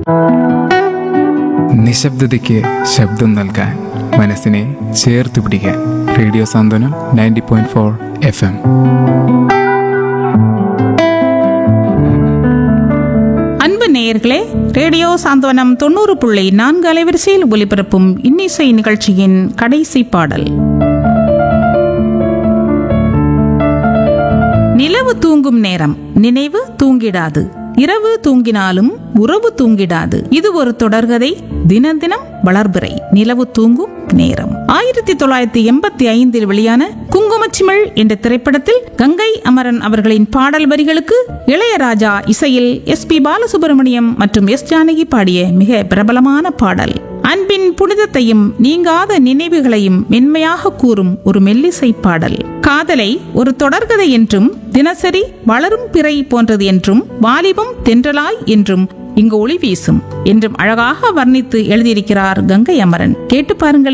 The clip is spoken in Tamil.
നിശബ്ദതയ്ക്ക് ശബ്ദം നൽകാൻ മനസ്സിനെ ചേർത്ത് പിടിക്കാൻ radio Santhwanam ninety point four F M அன்பு நேயர்களே ரேடியோ சாந்தவனம் தொண்ணூறு புள்ளி நான்கு அலைவரிசையில் ஒலிபரப்பும் இன்னிசை நிகழ்ச்சியின் கடைசி பாடல் நிலவு தூங்கும் நேரம் நினைவு தூங்கிடாது இரவு தூங்கினாலும் உறவு தூங்கிடாது இது ஒரு தொடர்கதை தினம் தினம் வளர்பிறை நிலவு தூங்கும் நேரம் ஆயிரத்தி தொள்ளாயிரத்தி எண்பத்தி ஐந்தில் வெளியான குங்குமச்சிமிழ் என்ற திரைப்படத்தில் கங்கை அமரன் அவர்களின் பாடல் வரிகளுக்கு இளையராஜா இசையில் எஸ் பி பாலசுப்ரமணியம் மற்றும் எஸ் ஜானகி பாடிய மிக பிரபலமான பாடல் அன்பின் புனிதத்தையும் நீங்காத நினைவுகளையும் மென்மையாக கூறும் ஒரு மெல்லிசை பாடல் காதலை ஒரு தொடர்கதை என்றும் தினசரி வளரும் பிறை போன்றது என்றும் வாலிபம் தென்றலாய் என்றும் இங்கு ஒளி வீசும் என்றும் அழகாக வர்ணித்து எழுதியிருக்கிறார் கங்கை அமரன் கேட்டு பாருங்கள்